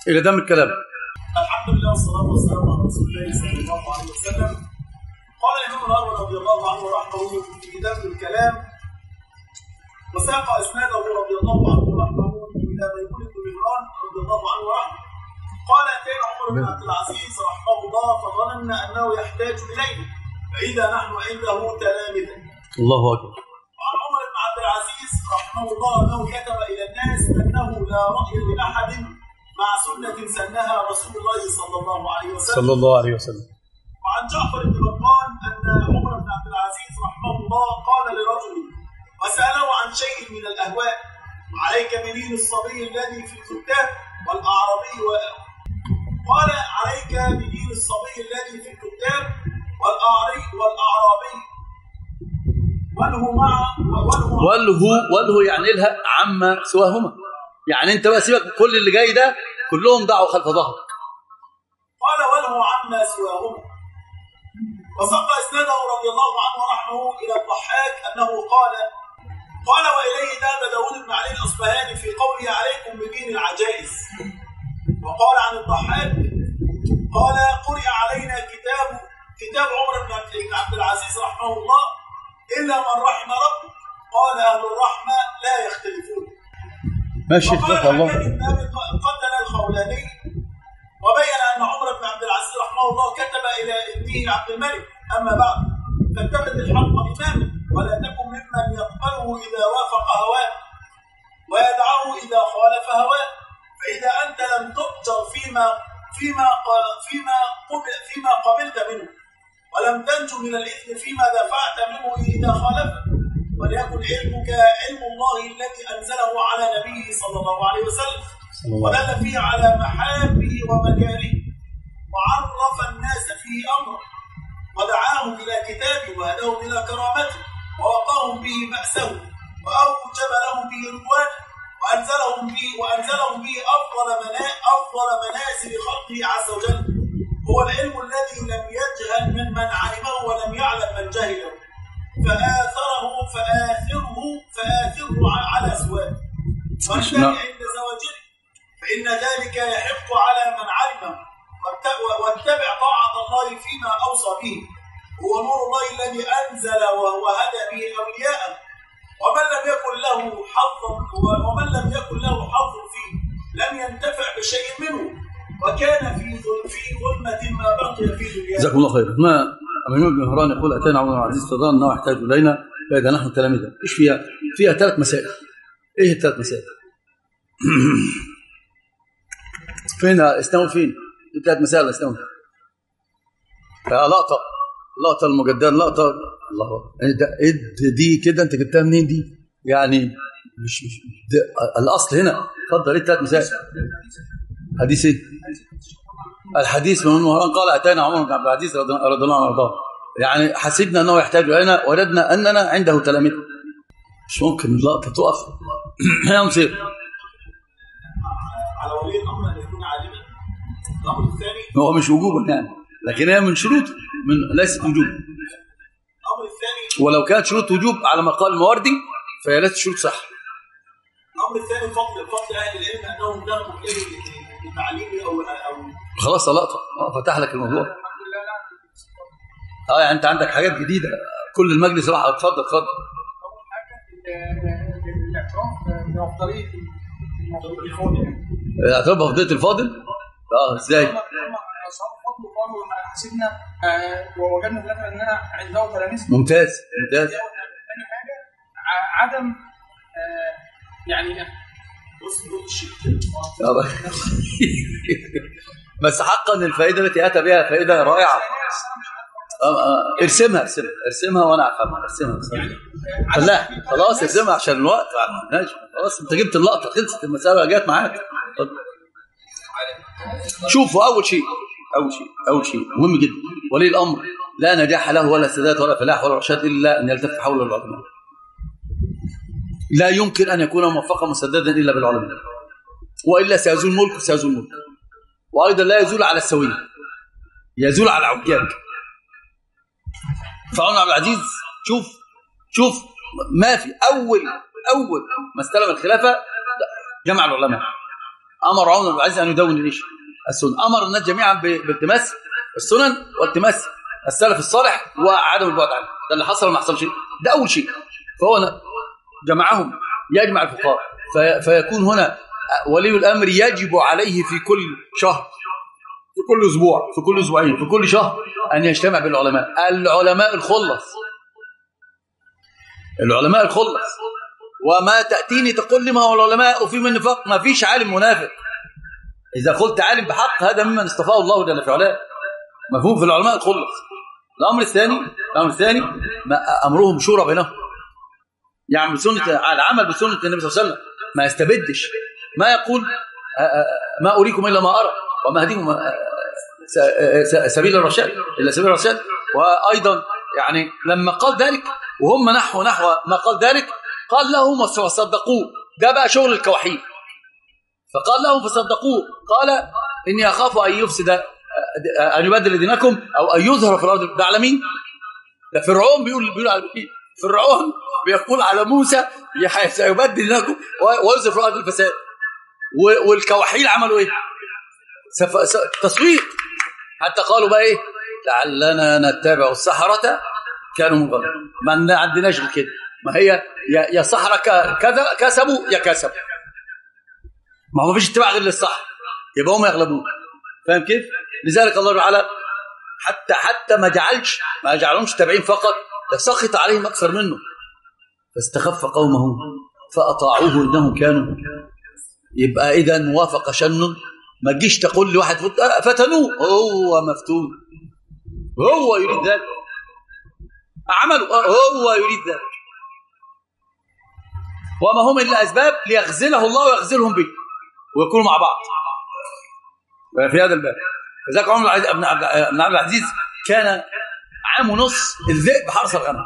الى دم الكلام الحمد لله والصلاة والسلام على رسول الله صلى الله عليه وسلم قال الإمام الأول رضي الله عنه ورحمه في كتاب الكلام وساق إسناده رضي الله عنه ورحمه إلى ميمون بن مهران رضي الله عنه ورحمه قال أتينا عمر بن عبد العزيز رحمه الله فظننا أنه يحتاج إليه فإذا نحن عنده تلامذة الله اكبر وعن عمر بن عبد العزيز رحمه الله انه كتب الى الناس انه لا راي لاحد مع سنه سنها رسول الله صلى الله عليه وسلم صلى الله عليه وسلم وعن جعفر بن رمضان ان عمر بن عبد العزيز رحمه الله قال لرجل وساله عن شيء من الاهواء عليك بدين الصبي الذي في الكتاب والاعرابي و... قال عليك بدين الصبي الذي في الكتاب والاعرابي والاعرابي وله مع وله والهو والهو يعني لها عما سواهما يعني انت بقى سيبك كل اللي جاي ده كلهم ضعوا خلف ظهرك قال وله عما سواهما وسق اسناده رضي الله عنه ورحمه الى الضحاك انه قال قال واليه ذهب داود بن علي الاصفهاني في قوله عليكم بدين العجائز وقال عن الضحاك قال قرئ علينا كتاب كتاب عمر بن عبد العزيز رحمه الله الا من رحم ربك قال اهل الرحمه لا يختلفون ماشي وقال اتقى الله الحكم بن ابي قتل الخولاني وبين ان عمر بن عبد العزيز رحمه الله كتب الى ابنه عبد الملك اما بعد فاتخذ الحق اماما ولا تكن ممن يقبله اذا وافق هواه ويدعه اذا خالف هواه فاذا انت لم تؤجر فيما فيما ق- فيما قبل فيما قبلت منه ولم تنجو من الاثم فيما دفعت منه اذا خالفت وليكن علمك علم الله الذي انزله على نبيه صلى الله عليه وسلم صلى الله عليه ودل فيه على محابه ومكاره وعرف الناس فيه امره ودعاهم الى كتابه وهداهم الى كرامته ووقاهم به باسه واوجب لهم به رضوانه وانزلهم به وانزلهم به افضل منا افضل منازل خلقه عز وجل هو العلم الذي لم يجهل من من علمه ولم يعلم من جهله فآثره فآثره فآثره على سواه وانتهي نعم. عند زواجره فإن ذلك يحق على من علمه وات- واتبع طاعة الله فيما أوصى به هو نور الله الذي أنزل وهو هدى به أولياءه ومن لم يكن له حظ ومن لم يكن له حظ فيه لم ينتفع بشيء منه وكان في ظل- في ظلمة ما بقي في دنياه جزاكم الله خيرا ما أمين بن مهران يقول أتينا عمر بن عبد العزيز فظن أنه يحتاج إلينا فإذا نحن تلاميذه إيش فيها؟ فيها ثلاث مسائل إيه الثلاث مسائل؟ فين استوى فين؟ الثلاث مسائل استوى آه، لقطة لقطة المجدان لقطة الله أكبر. إيه ده- إيه ده- دي كده أنت جبتها منين دي؟ يعني مش مش ده الأصل هنا اتفضل إيه الثلاث مسائل؟ حديث إيه؟ الحديث من مهران قال اتانا عمر بن عبد العزيز رضي رضي الله عنه وارضاه يعني حسبنا انه يحتاج الينا وجدنا اننا عنده تلاميذ مش ممكن اللقطه تقف يا مصير على ولي الأمر أن يكون عالما الأمر الثاني هو مش وجوبا يعني لكن هي من شروط من ليست وجوب الأمر الثاني ولو كانت شروط وجوب على ما قال المواردي فهي ليست شروط صح الأمر الثاني فضل فضل أهل العلم أنهم ذهبوا إليه للتعليم أو أو خلاص لقطه آه، فتح لك الموضوع اه يعني انت عندك حاجات جديده كل المجلس راح اتفضل اتفضل اول حاجه ال- الاعتراف بافضليه الموضوع الفاضل اعتراف بفضيله الفاضل اه ازاي هم هم اصحاب الفضل قالوا حسبنا آه، ووجدنا في الاخر اننا عنده تلاميذ ممتاز ممتاز ثاني حاجه ع- عدم آه، يعني بص دول الشيء بس حقا الفائده التي اتى بها فائده رائعه آه، آه، ارسمها ارسمها ارسمها وانا افهمها ارسمها لا خلاص ارسمها عشان الوقت ماشي خلاص انت جبت اللقطه خلصت المساله جت معاك اتفضل. شوفوا اول شيء اول شيء اول شيء مهم جدا ولي الامر لا نجاح له ولا سداد ولا فلاح ولا رشاد الا ان يلتف حول العلماء لا يمكن ان يكون موفقا مسددا الا بالعلماء والا سيزول ملك سيزول ملك وايضا لا يزول على السويه يزول على العجاج فعمر عبد العزيز شوف شوف ما في اول اول ما استلم الخلافه جمع العلماء امر عمر بن العزيز ان يدون ايش السنه امر الناس جميعا بالتماس السنن والتماس السلف الصالح وعدم البعد عنه ده اللي حصل ما حصلش ده اول شيء فهو جمعهم يجمع الفقهاء في فيكون هنا ولي الامر يجب عليه في كل شهر في كل اسبوع في كل اسبوعين في كل شهر ان يجتمع بالعلماء العلماء الخلص العلماء الخلص وما تاتيني تقول لي ما هو العلماء وفي من نفاق ما فيش عالم منافق اذا قلت عالم بحق هذا ممن اصطفاه الله جل في علاه مفهوم في العلماء الخلص الامر الثاني الامر الثاني ما امرهم شورى بينهم يعني بسنه العمل بسنه النبي صلى الله عليه وسلم ما يستبدش ما يقول ما اريكم الا ما ارى وما اهديكم سبيل الرشاد الا سبيل الرشاد وايضا يعني لما قال ذلك وهم نحو نحو ما قال ذلك قال لهم وصدقوه ده بقى شغل الكوحيد فقال لهم فصدقوه قال اني اخاف ان يفسد ان يبدل دينكم او ان يظهر في الارض ده على مين؟ ده فرعون بيقول بيقول على مين؟ فرعون بيقول على موسى سيبدل دينكم ويظهر في الارض الفساد والكواحيل عملوا ايه؟ تصويت حتى قالوا بقى ايه؟ لعلنا نتبع السحرة كانوا مغرب ما عندناش كده ما هي يا يا صحراء كذا كسبوا يا كسبوا ما هو ما فيش اتباع غير للصح يبقى هم يغلبون فاهم كيف؟ لذلك الله تعالى حتى حتى ما جعلش ما جعلهمش تابعين فقط ده سخط عليهم اكثر منه فاستخف قومه فاطاعوه انهم كانوا يبقى اذا وافق شن ما تجيش تقول لواحد فتنوه هو مفتون هو يريد ذلك عملوا هو يريد ذلك وما هم الا اسباب ليغزله الله ويغزلهم به ويكونوا مع بعض في هذا الباب فذاك عمر بن عبد العزيز كان عام ونص الذئب حرس الغنم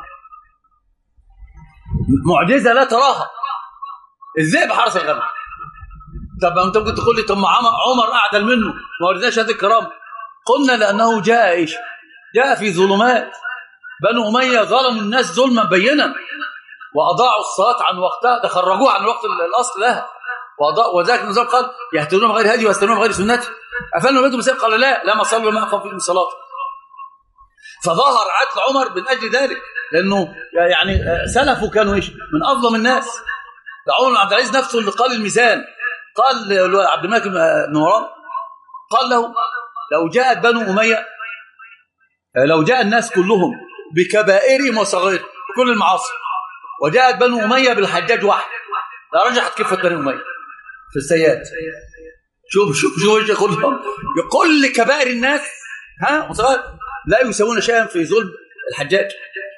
معجزه لا تراها الذئب حرس الغنم طب انت ممكن تقول لي طب عمر اعدل منه ما وردناش هذه الكرامه قلنا لانه جاء ايش جاء في ظلمات بنو اميه ظلموا الناس ظلما بينا واضاعوا الصلاه عن وقتها ده خرجوها عن الوقت الاصل لها وذلك النظام قال يهتدون بغير هدي ويستنون بغير سنتي افلنا بيتهم مسائل قال لا لا ما صلوا ما اقام فيهم صلاه فظهر عدل عمر من اجل ذلك لانه يعني سلفه كانوا ايش من اظلم الناس ده عمر بن عبد العزيز نفسه اللي قال الميزان قال عبد الملك بن مروان قال له لو جاءت بنو اميه لو جاء الناس كلهم بكبائرهم وصغائرهم بكل المعاصي وجاءت بنو اميه بالحجاج واحد لرجحت كفه بني اميه في السيئات شوف شوف شوف كلهم كل كبائر الناس ها وصغائر لا يسوون شيئا في ظلم الحجاج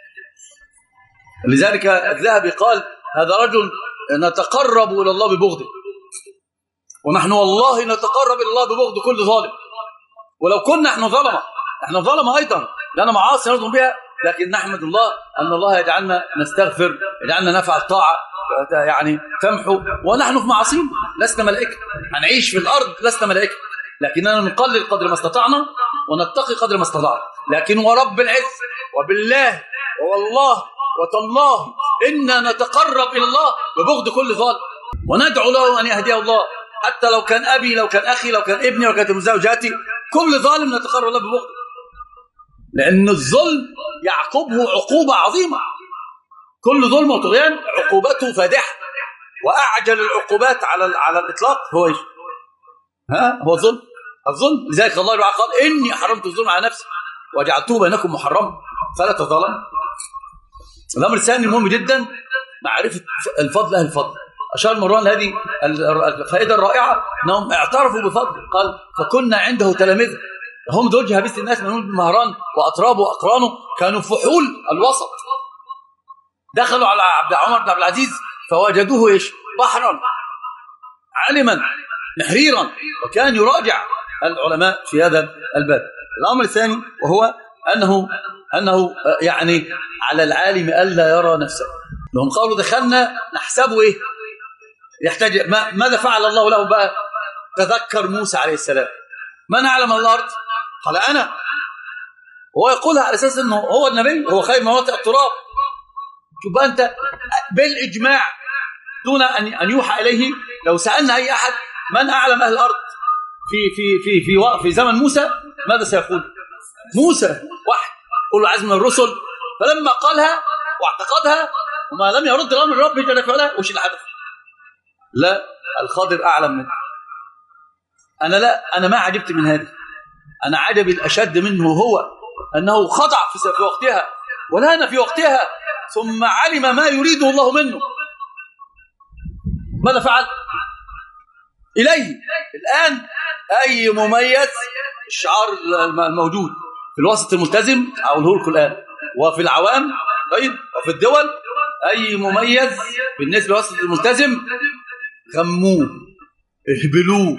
لذلك الذهبي قال هذا رجل نتقرب الى الله ببغضه ونحن والله نتقرب الى الله ببغض كل ظالم ولو كنا احنا ظلمه احنا ظلمه ايضا لنا معاصي نظلم بها لكن نحمد الله ان الله يجعلنا نستغفر يجعلنا نفعل طاعه يعني تمحو ونحن في معاصينا لسنا ملائكه هنعيش في الارض لسنا ملائكه لكننا نقلل قدر ما استطعنا ونتقي قدر ما استطعنا لكن ورب العز وبالله والله وتالله إنا نتقرب إلى الله ببغض كل ظالم وندعو له أن يهديه الله حتى لو كان أبي لو كان أخي لو كان ابني لو كانت زوجاتي كل ظالم نتقرب له ببغض لأن الظلم يعقبه عقوبة عظيمة كل ظلم وطغيان عقوبته فادحة وأعجل العقوبات على على الإطلاق هو إيش؟ ها هو الظلم الظلم لذلك الله تعالى قال إني حرمت الظلم على نفسي وجعلته بينكم محرما فلا تظلموا الأمر الثاني المهم جدا معرفة الفضل أهل الفضل أشار مروان هذه الفائدة الرائعة أنهم اعترفوا بفضل قال فكنا عنده تلامذة هم دول جهابيس الناس من مهران وأطرابه وأقرانه كانوا فحول الوسط دخلوا على عبد عمر بن عبد العزيز فوجدوه ايش بحرا علما نحريرا وكان يراجع العلماء في هذا الباب الامر الثاني وهو انه انه يعني على العالم الا يرى نفسه لهم قالوا دخلنا نحسبه ايه يحتاج ما ماذا فعل الله له بقى تذكر موسى عليه السلام من اعلم الارض قال انا هو يقولها على اساس انه هو النبي هو خير مواطئ التراب شوف انت بالاجماع دون ان ان يوحى اليه لو سالنا اي احد من اعلم اهل الارض في في في في في زمن موسى ماذا سيقول موسى واحد كل عزم من الرسل فلما قالها واعتقدها وما لم يرد الامر ربه جل في علاه وش اللي حدث لا الخضر اعلم منه انا لا انا ما عجبت من هذه انا عجبي الاشد منه هو انه خضع في في وقتها ولان في وقتها ثم علم ما يريده الله منه ماذا فعل اليه الان اي مميز الشعار الموجود في الوسط الملتزم اقوله لكم الان وفي العوام طيب وفي الدول اي مميز بالنسبه للوسط الملتزم غموه اهبلوه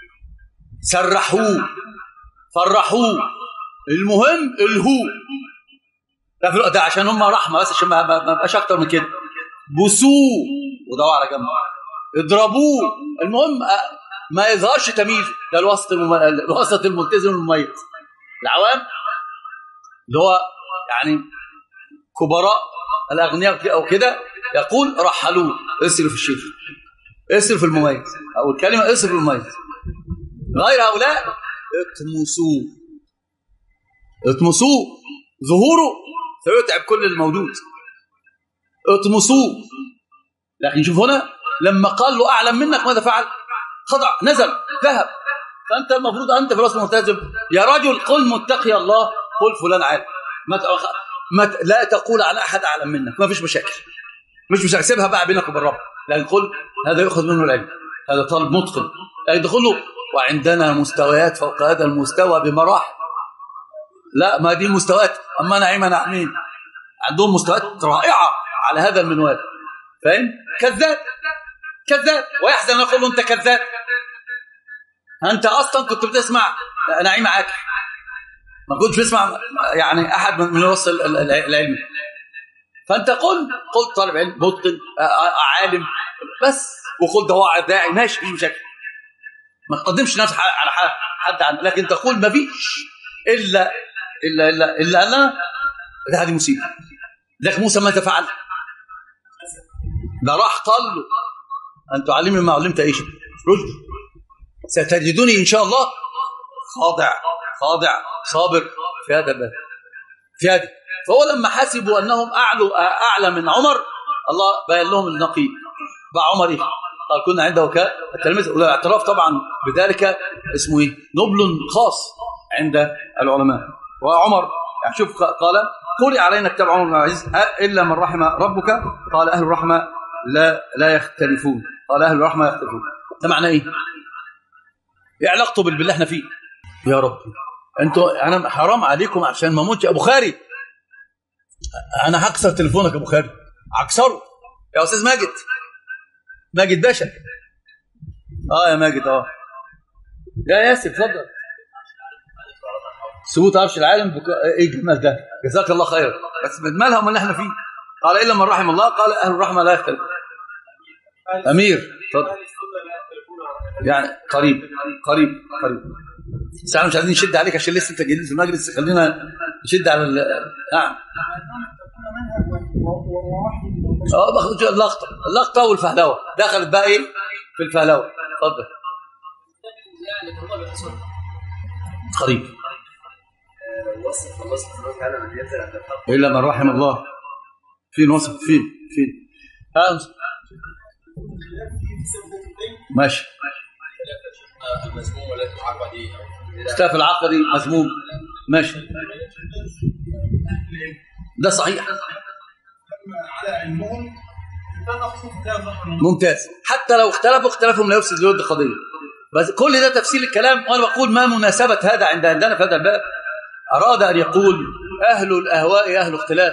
سرحوه فرحوه المهم الهو ده, في ده عشان هم رحمه بس عشان ما ما بقاش اكتر من كده بوسوه وضعوا على جنب اضربوه المهم ما يظهرش تمييزه ده الوسط المم... الوسط الملتزم المميز العوام اللي هو يعني كبراء الاغنياء او كده يقول رحلوه اصرف الشيخ اصرف المميز او الكلمه اصرف المميز غير هؤلاء اطمسوه اطمسوه ظهوره سيتعب كل الموجود اطمسوه لكن شوف هنا لما قال له اعلم منك ماذا فعل خضع نزل ذهب فانت المفروض انت في راس الملتزم يا رجل قل متقي الله قل فلان عالم ما ما لا تقول على احد اعلم منك ما فيش مشاكل مش مش سيبها بقى بينك وبين ربك لكن قل هذا يؤخذ منه العلم هذا طالب متقن يدخله وعندنا مستويات فوق هذا المستوى بمراحل لا ما دي مستويات اما نعيم نعمين عندهم مستويات رائعه على هذا المنوال فاهم كذاب كذاب ويحزن يقول انت كذاب انت اصلا كنت بتسمع نعيم عاكف ما كنتش بتسمع يعني احد من الوصف العلمي فانت قل قل طالب علم متقن عالم بس وقل ده واعظ داعي ماشي مفيش مشاكل ما تقدمش نفسك على حد عن لكن تقول ما فيش الا الا الا الا انا ده هذه مصيبه لكن موسى ماذا فعل؟ ده راح قال له ان تعلمني ما علمت ايش رشد ستجدني ان شاء الله خاضع خاضع صابر في هذا الباب في هذا فهو لما حسبوا انهم اعلوا اعلى من عمر الله بين لهم النقيض بقى عمر ايه قال كنا عنده التلميذ والاعتراف طبعا بذلك اسمه ايه نبل خاص عند العلماء وعمر يعني شوف قال قولي علينا كتاب عمر بن العزيز الا من رحم ربك قال اهل الرحمه لا لا يختلفون قال اهل الرحمه يختلفون ده معناه ايه ايه علاقته باللي احنا فيه يا رب انتوا انا حرام عليكم عشان ما اموتش ابو خاري انا هكسر تليفونك يا ابو خالد هكسره يا استاذ ماجد ماجد باشا اه يا ماجد اه يا ياسر اتفضل ثبوت عرش العالم بك... ايه الجمال ده جزاك الله خيرا بس من مالها اللي احنا فيه قال الا من رحم الله قال اهل الرحمه لا يختلف امير اتفضل يعني قريب قريب قريب بس احنا مش عايزين نشد عليك عشان لسه انت جديد في المجلس خلينا نشد على ال... نعم اه باخد اللقطه اللقطه والفهلوه دخلت بقى ايه في الفهلوه اتفضل قريب الا من رحم الله فين وصف فين فين ها ماشي المذموم والتي العقدي اختلاف العقدي مذموم ماشي ده صحيح على علمهم ممتاز حتى لو اختلفوا اختلافهم لا يفسد لود القضيه بس كل ده تفسير الكلام وانا بقول ما مناسبه هذا عند عندنا في هذا الباب اراد ان يقول اهل الاهواء اهل اختلاف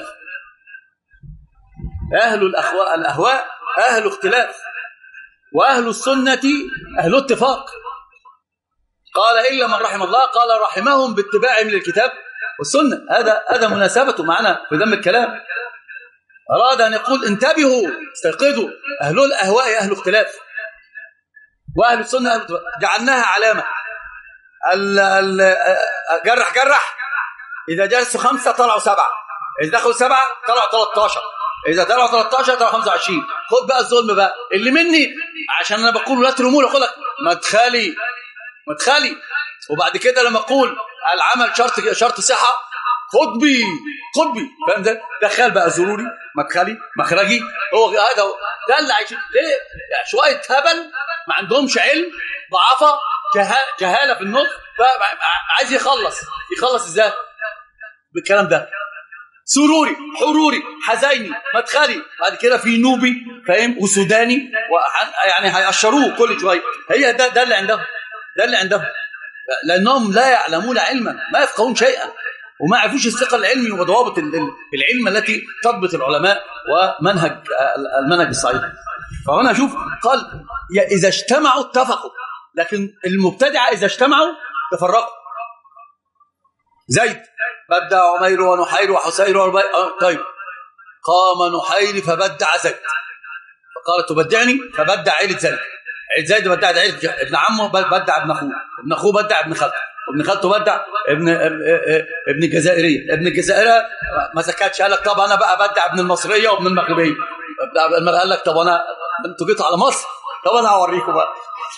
اهل الاهواء الاهواء اهل اختلاف واهل السنه اهل اتفاق قال الا من رحم الله قال رحمهم باتباعهم للكتاب والسنه هذا هذا مناسبته معنا في ذم الكلام أراد أن يقول انتبهوا استيقظوا أهل الأهواء أهل اختلاف وأهل السنة أهل جعلناها علامة ال ال جرح جرح إذا جلسوا خمسة طلعوا سبعة إذا دخلوا سبعة طلعوا 13 إذا طلعوا 13 طلعوا 25 خد بقى الظلم بقى اللي مني عشان انا بقول لا تلوموني اقول لك مدخلي مدخلي وبعد كده لما اقول العمل شرط شرط صحه قطبي قطبي فاهم ده دخل بقى ضروري مدخلي مخرجي هو هذا هو. ده اللي عايشين ليه يعني شويه هبل ما عندهمش علم ضعافه جها- جهاله في النطق عايز يخلص يخلص ازاي بالكلام ده سروري حروري حزيني مدخلي بعد كده في نوبي فاهم وسوداني وح- يعني هيقشروه كل شويه هي ده ده اللي عندهم ده اللي عندهم لانهم لا يعلمون علما ما يفقهون شيئا وما يعرفوش الثقه العلمي وضوابط ال- ال- العلم التي تضبط العلماء ومنهج ال- المنهج الصحيح فهنا شوف قال يا اذا اجتمعوا اتفقوا لكن المبتدعه اذا اجتمعوا تفرقوا زيد بدع عمير ونحير وحسير وربيع آه، طيب قام نحير فبدع زيد فقال تبدعني فبدع عيلة زيد عيلة زيد بدع عيلة ج- ابن عمه ب- بدع ابن اخوه ابن اخوه بدع ابن خالته ابن خالته بدع ابن ابن ابن الجزائريه ابن الجزائريه ما سكتش قال لك طب انا بقى بدع ابن المصريه وابن المغربيه قال لك طب انا انتوا جيتوا على مصر طب انا هوريكم بقى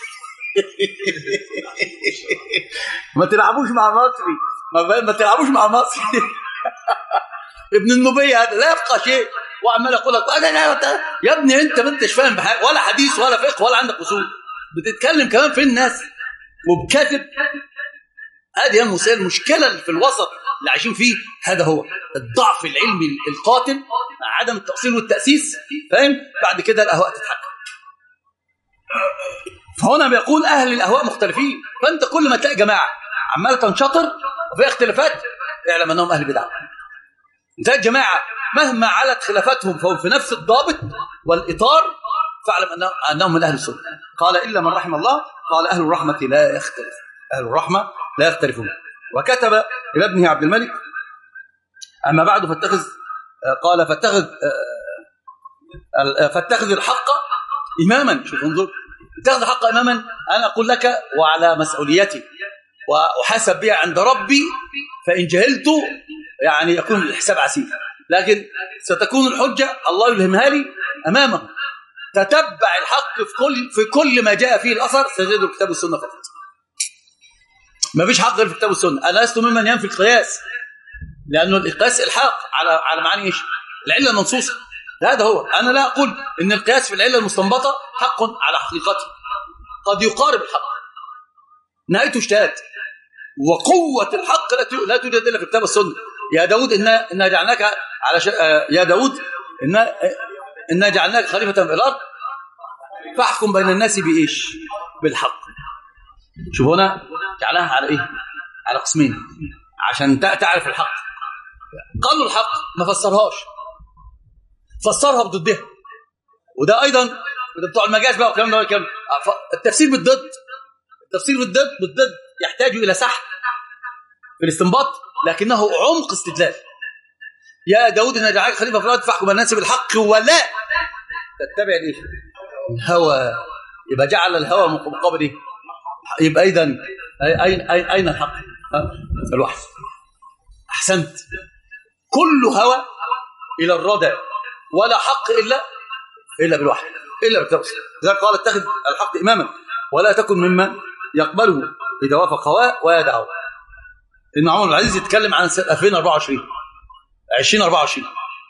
ما تلعبوش مع مصري ما, ما تلعبوش مع مصري ابن النوبيه هذا لا يفقه شيء وعمال يقول لك أنا لا يا ابني انت ما انتش فاهم بحاجه ولا حديث ولا فقه ولا عندك اصول بتتكلم كمان في الناس وبكذب هذه هي المس- المشكله اللي في الوسط اللي عايشين فيه هذا هو الضعف العلمي القاتل مع عدم التاصيل والتاسيس فاهم بعد كده الاهواء تتحكم فهنا بيقول اهل الاهواء مختلفين فانت كل ما تلاقي جماعه عماله تنشطر وفي اختلافات اعلم انهم اهل بدعه تلاقي جماعه مهما علت خلافاتهم فهم في نفس الضابط والاطار فاعلم انهم انهم من اهل السنه قال الا من رحم الله قال اهل الرحمه لا يختلف اهل الرحمه لا يختلفون وكتب الى ابنه عبد الملك اما بعد فاتخذ قال فاتخذ فاتخذ الحق اماما شوف انظر اتخذ الحق اماما انا اقول لك وعلى مسؤوليتي واحاسب بها عند ربي فان جهلت يعني يكون الحساب عسير لكن ستكون الحجه الله يلهمها لي امامه تتبع الحق في كل في كل ما جاء فيه الاثر سيجد الكتاب والسنه فقط ما فيش حق غير في الكتاب والسنه انا لست ممن ينفي القياس لانه القياس الحاق على على معاني ايش العله المنصوصه هذا هو انا لا اقول ان القياس في العله المستنبطه حق على حقيقته قد يقارب الحق نهايته اجتهاد وقوه الحق لا لا توجد الا في كتاب السنه يا داود إنا, إنا جعلناك على ش... يا داود إنا, إنا جعلناك خليفة في الأرض فاحكم بين الناس بإيش بالحق شوف هنا جعلها على إيه على قسمين عشان تعرف الحق قالوا الحق ما فسرهاش فسرها بضدها وده أيضا وده بتوع المجاز بقى والكلام ده والكلام التفسير بالضد التفسير بالضد بالضد يحتاج إلى سحب في الاستنباط لكنه عمق استدلال يا داود ان جعلك خليفه في الارض فاحكم الناس بالحق ولا تتبع الايه الهوى يبقى جعل الهوى مقابل ايه يبقى اذا اين اين اين الحق الوحي احسنت كل هوى الى الردى ولا حق الا الا بالوحي الا بالكتاب لذلك قال اتخذ الحق اماما ولا تكن ممن يقبله اذا وافق هواه ويدعه ان عمر العزيز يتكلم عن 2024 2024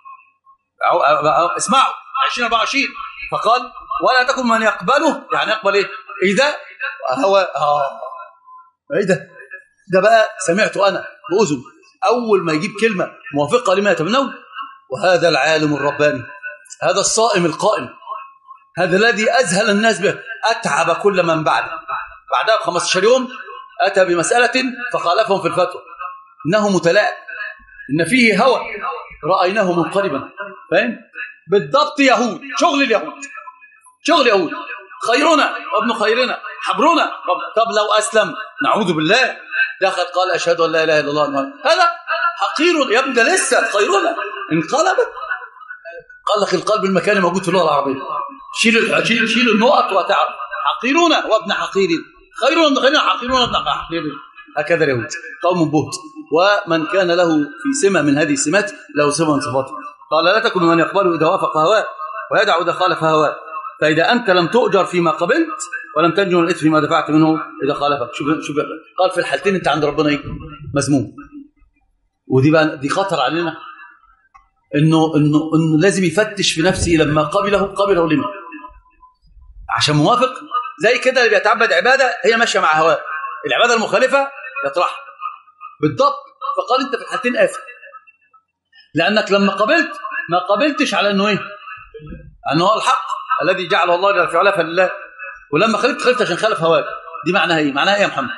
اسمعوا 2024 فقال ولا تكن من يقبله يعني يقبل ايه اذا هو اه ايه ده ده بقى سمعته انا باذن اول ما يجيب كلمه موافقه لما يتمنون وهذا العالم الرباني هذا الصائم القائم هذا الذي اذهل الناس به اتعب كل من بعده بعدها ب 15 يوم أتى بمسألة فخالفهم في الفتوى إنه متلاعب إن فيه هوى رأيناه منقلبا فاهم بالضبط يهود شغل اليهود شغل يهود خيرنا وابن خيرنا حبرنا طب لو أسلم نعوذ بالله دخل قال أشهد أن لا إله إلا الله هذا حقير يا ابن ده لسه خيرنا انقلبت قال لك القلب المكاني موجود في اللغة العربية شيل شيل شيل النقط وتعرف حقيرنا وابن حقير خير من خير حقيرون ابن حقير هكذا اليهود قوم بهت ومن كان له في سمة من هذه السمات له سمة من صفاته قال لا تكن من يقبله إذا وافق هواه ويدع إذا خالف هواه فإذا أنت لم تؤجر فيما قبلت ولم تنجو من الإثم فيما دفعت منه إذا خالفك شوف شوف قال في الحالتين أنت عند ربنا إيه؟ مذموم ودي بقى دي خطر علينا إنه إنه إنه لازم يفتش في نفسه لما قبله قبله لما عشان موافق زي كده اللي بيتعبد عبادة هي ماشية مع هواه العبادة المخالفة يطرحها بالضبط فقال أنت في الحالتين آثم لأنك لما قبلت ما قبلتش على أنه إيه أنه هو الحق الذي جعله الله جل في علاه فلله ولما خلفت خلفت عشان خالف هواك دي معناها ايه معناها ايه يا محمد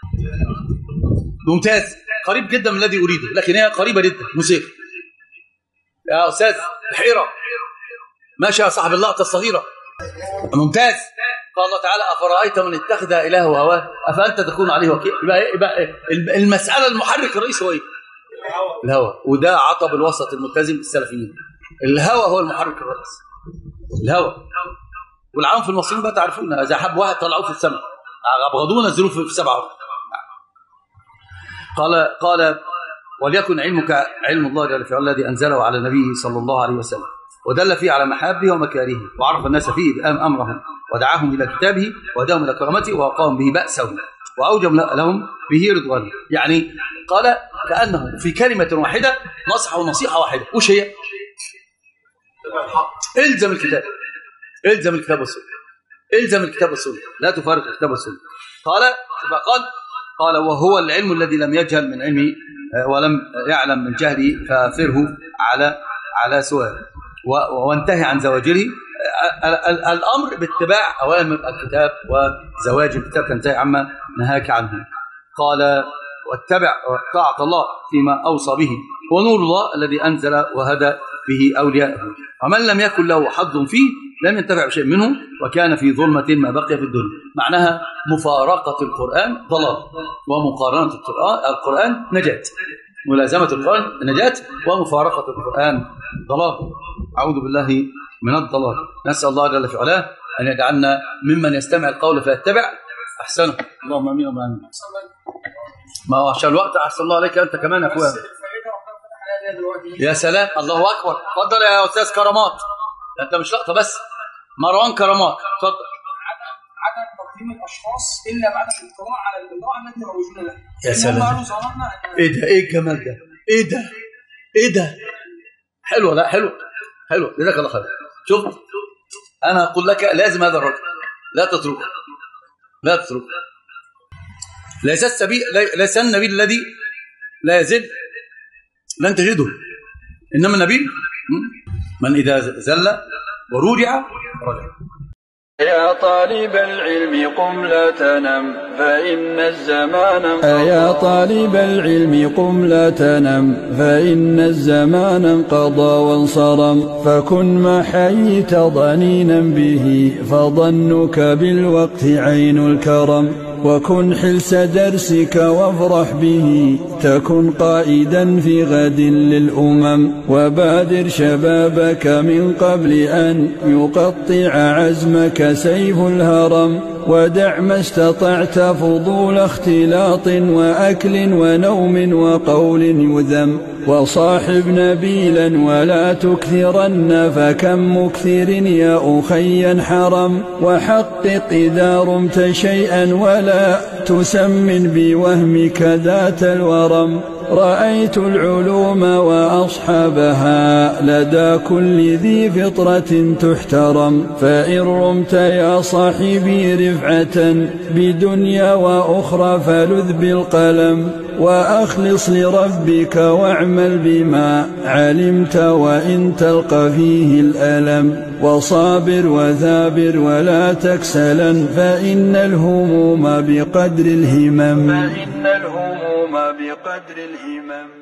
ممتاز قريب جدا من الذي اريده لكن هي قريبه جدا موسيقى يا استاذ بحيره ماشي يا صاحب اللقطه الصغيره ممتاز قال الله تعالى افرايت من اتخذ الهه هواه افانت تكون عليه وكيل يبقى ايه يبقى إيه؟ المساله المحرك الرئيسي هو ايه الهوى وده عطب الوسط الملتزم السلفيين الهوى هو المحرك الرئيسي الهوى والعام في المصريين بقى تعرفون اذا حب واحد طلعوه في السماء ابغضوه نزلوه في سبعه قال قال وليكن علمك علم الله جل في الذي انزله على نبيه صلى الله عليه وسلم ودل فيه على محابه ومكاره وعرف الناس فيه بأم امرهم ودعاهم الى كتابه وداهم الى كرامته وقام به باسه واوجب لهم به رضوانه يعني قال كانه في كلمه واحده نصحه نصيحه واحده وش هي؟ الزم الكتاب الزم الكتاب والسنه الزم الكتاب والسنه لا تفارق الكتاب والسنه قال قال قال وهو العلم الذي لم يجهل من علمه ولم يعلم من جهله فاثره على على سؤال وانتهي عن زواجره الامر باتباع اوامر الكتاب وزواج الكتاب تنتهي عما نهاك عنه قال واتبع طاعه الله فيما اوصى به ونور الله الذي انزل وهدى به اولياءه ومن لم يكن له حظ فيه لم ينتفع بشيء منه وكان في ظلمة ما بقي في الدنيا معناها مفارقة القرآن ضلال ومقارنة القرآن, القرآن نجاة ملازمة القرآن نجاة ومفارقة القرآن ضلال أعوذ بالله من الضلال نسأل الله جل في علاه أن يجعلنا ممن يستمع القول فيتبع أحسنه اللهم أمين وما أمين ما هو عشان الوقت أحسن الله عليك أنت كمان يا أخويا يا سلام الله أكبر اتفضل يا أستاذ كرامات انت مش لقطه بس مروان كرامات اتفضل عدم تقديم الاشخاص الا بعد الاطلاع على البضاعه التي يروجون لها يا سلام ايه ده ايه الجمال ده ايه ده ايه ده حلوه لا حلو حلو جزاك الله خير شوف انا اقول لك لازم هذا الرجل لا تتركه لا تتركه ليس السبيل ليس النبي الذي لا يزل لن تجده انما النبي من إذا زل ورجع رجع يا طالب العلم قم لا تنم فإن الزمان يا طالب العلم قم لا تنم فإن الزمان انقضى وانصرم فكن ما حييت ضنينا به فظنك بالوقت عين الكرم وكن حلس درسك وافرح به تكن قائدا في غد للأمم وبادر شبابك من قبل أن يقطع عزمك سيف الهرم ودع ما استطعت فضول اختلاط وأكل ونوم وقول يذم وصاحب نبيلا ولا تكثرن فكم مكثر يا أخي حرم وحقق إذا رمت شيئا ولا تسمن بوهمك ذات الورم رأيت العلوم وأصحابها لدى كل ذي فطرة تحترم فإن رمت يا صاحبي رفعة بدنيا وأخرى فلذ بالقلم وأخلص لربك واعمل بما علمت وإن تلقى فيه الألم وصابر وثابر ولا تكسلا فإن الهموم بقدر الهمم فإن الهموم بقدر الهمم